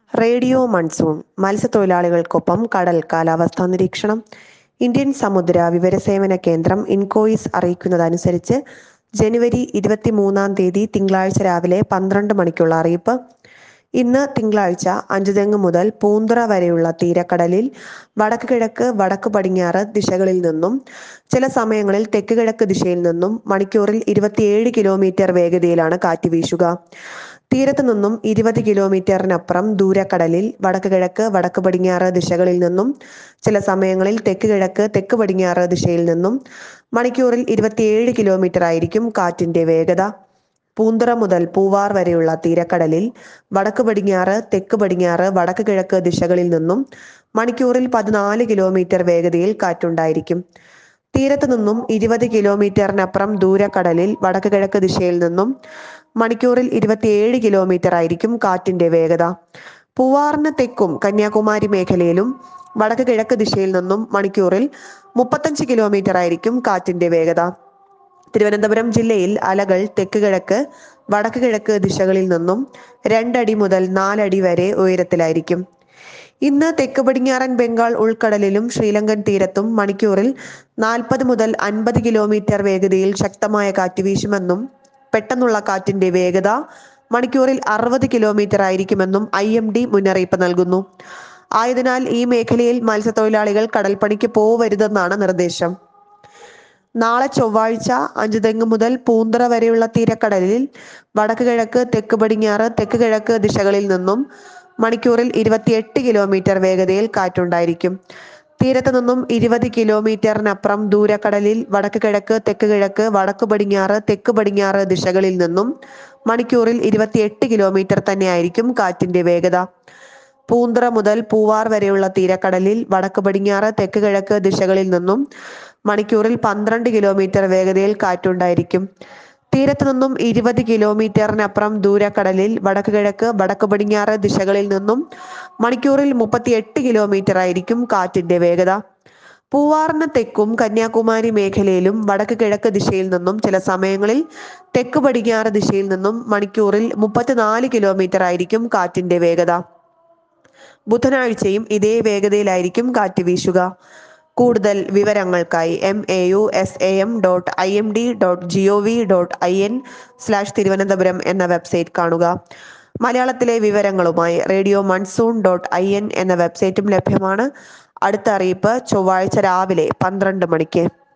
radio monsoon മത്സ്യത്തൊഴിലാളികൾക്കൊപ്പം കടൽ കാലാവസ്ഥാ നിരീക്ഷണം ഇന്ത്യൻ സമുദ്ര വിവരസേവന കേന്ദ്രം ഇൻകോയിസ് അറിയിക്കുന്നതനുസരിച്ച് ജനുവരി ഇരുപത്തിമൂന്നാം തീയതി തിങ്കളാഴ്ച രാവിലെ പന്ത്രണ്ട് മണിക്കുള്ള അറിയിപ്പ് ഇന്ന് തിങ്കളാഴ്ച അഞ്ചുതെങ്ങ് മുതൽ പൂന്തുറ വരെയുള്ള തീരക്കടലിൽ വടക്ക് കിഴക്ക് വടക്ക് പടിഞ്ഞാറ് ദിശകളിൽ നിന്നും ചില സമയങ്ങളിൽ തെക്ക് കിഴക്ക് ദിശയിൽ നിന്നും മണിക്കൂറിൽ ഇരുപത്തിയേഴ് കിലോമീറ്റർ വേഗതയിലാണ് കാറ്റ് വീശുക തീരത്ത് നിന്നും ഇരുപത് കിലോമീറ്ററിനപ്പുറം ദൂരക്കടലിൽ വടക്ക് കിഴക്ക് വടക്ക് പടിഞ്ഞാറ് ദിശകളിൽ നിന്നും ചില സമയങ്ങളിൽ തെക്ക് കിഴക്ക് തെക്ക് പടിഞ്ഞാറ് ദിശയിൽ നിന്നും മണിക്കൂറിൽ ഇരുപത്തിയേഴ് കിലോമീറ്റർ ആയിരിക്കും കാറ്റിന്റെ വേഗത പൂന്തുറ മുതൽ പൂവാർ വരെയുള്ള തീരക്കടലിൽ വടക്ക് പടിഞ്ഞാറ് തെക്ക് പടിഞ്ഞാറ് വടക്ക് കിഴക്ക് ദിശകളിൽ നിന്നും മണിക്കൂറിൽ പതിനാല് കിലോമീറ്റർ വേഗതയിൽ കാറ്റുണ്ടായിരിക്കും തീരത്ത് നിന്നും ഇരുപത് കിലോമീറ്ററിനപ്പുറം ദൂരക്കടലിൽ വടക്ക് കിഴക്ക് ദിശയിൽ നിന്നും മണിക്കൂറിൽ ഇരുപത്തിയേഴ് കിലോമീറ്റർ ആയിരിക്കും കാറ്റിന്റെ വേഗത പൂവാറിന് തെക്കും കന്യാകുമാരി മേഖലയിലും വടക്ക് കിഴക്ക് ദിശയിൽ നിന്നും മണിക്കൂറിൽ മുപ്പത്തഞ്ച് കിലോമീറ്റർ ആയിരിക്കും കാറ്റിന്റെ വേഗത തിരുവനന്തപുരം ജില്ലയിൽ അലകൾ തെക്ക് കിഴക്ക് വടക്ക് കിഴക്ക് ദിശകളിൽ നിന്നും രണ്ടടി മുതൽ നാലടി വരെ ഉയരത്തിലായിരിക്കും ഇന്ന് തെക്ക് പടിഞ്ഞാറൻ ബംഗാൾ ഉൾക്കടലിലും ശ്രീലങ്കൻ തീരത്തും മണിക്കൂറിൽ നാൽപ്പത് മുതൽ അൻപത് കിലോമീറ്റർ വേഗതയിൽ ശക്തമായ കാറ്റ് വീശുമെന്നും പെട്ടെന്നുള്ള കാറ്റിന്റെ വേഗത മണിക്കൂറിൽ അറുപത് കിലോമീറ്റർ ആയിരിക്കുമെന്നും ഐ എം ഡി മുന്നറിയിപ്പ് നൽകുന്നു ആയതിനാൽ ഈ മേഖലയിൽ മത്സ്യത്തൊഴിലാളികൾ കടൽപ്പണിക്ക് പോവരുതെന്നാണ് നിർദ്ദേശം നാളെ ചൊവ്വാഴ്ച അഞ്ചുതെങ്ങ് മുതൽ പൂന്തറ വരെയുള്ള തീരക്കടലിൽ വടക്ക് കിഴക്ക് തെക്ക് പടിഞ്ഞാറ് തെക്ക് കിഴക്ക് ദിശകളിൽ നിന്നും മണിക്കൂറിൽ ഇരുപത്തിയെട്ട് കിലോമീറ്റർ വേഗതയിൽ കാറ്റുണ്ടായിരിക്കും തീരത്ത് നിന്നും ഇരുപത് കിലോമീറ്ററിനപ്പുറം ദൂരക്കടലിൽ വടക്ക് കിഴക്ക് തെക്ക് കിഴക്ക് വടക്ക് പടിഞ്ഞാറ് തെക്ക് പടിഞ്ഞാറ് ദിശകളിൽ നിന്നും മണിക്കൂറിൽ ഇരുപത്തിയെട്ട് കിലോമീറ്റർ തന്നെയായിരിക്കും കാറ്റിന്റെ വേഗത പൂന്തറ മുതൽ പൂവാർ വരെയുള്ള തീരക്കടലിൽ വടക്ക് പടിഞ്ഞാറ് തെക്ക് കിഴക്ക് ദിശകളിൽ നിന്നും മണിക്കൂറിൽ പന്ത്രണ്ട് കിലോമീറ്റർ വേഗതയിൽ കാറ്റുണ്ടായിരിക്കും തീരത്ത് നിന്നും ഇരുപത് കിലോമീറ്ററിനപ്പുറം ദൂരക്കടലിൽ വടക്ക് കിഴക്ക് വടക്ക് പടിഞ്ഞാറ് ദിശകളിൽ നിന്നും മണിക്കൂറിൽ മുപ്പത്തിയെട്ട് കിലോമീറ്റർ ആയിരിക്കും കാറ്റിന്റെ വേഗത പൂവാറിന് തെക്കും കന്യാകുമാരി മേഖലയിലും വടക്ക് കിഴക്ക് ദിശയിൽ നിന്നും ചില സമയങ്ങളിൽ തെക്ക് പടിഞ്ഞാറ് ദിശയിൽ നിന്നും മണിക്കൂറിൽ മുപ്പത്തിനാല് കിലോമീറ്റർ ആയിരിക്കും കാറ്റിന്റെ വേഗത ബുധനാഴ്ചയും ഇതേ വേഗതയിലായിരിക്കും കാറ്റ് വീശുക കൂടുതൽ വിവരങ്ങൾക്കായി M A U S A M dot I M D dot G O V dot I N slash Thiruvananthapuram എന്ന വെബ്സൈറ്റ് കാണുക മലയാളത്തിലെ വിവരങ്ങളുമായി radio monsoon dot I N എന്ന വെബ്സൈറ്റും ലഭ്യമാണ് അടുത്ത അറിയിപ്പ് ചൊവ്വാഴ്ച രാവിലെ പന്ത്രണ്ട് മണിക്ക്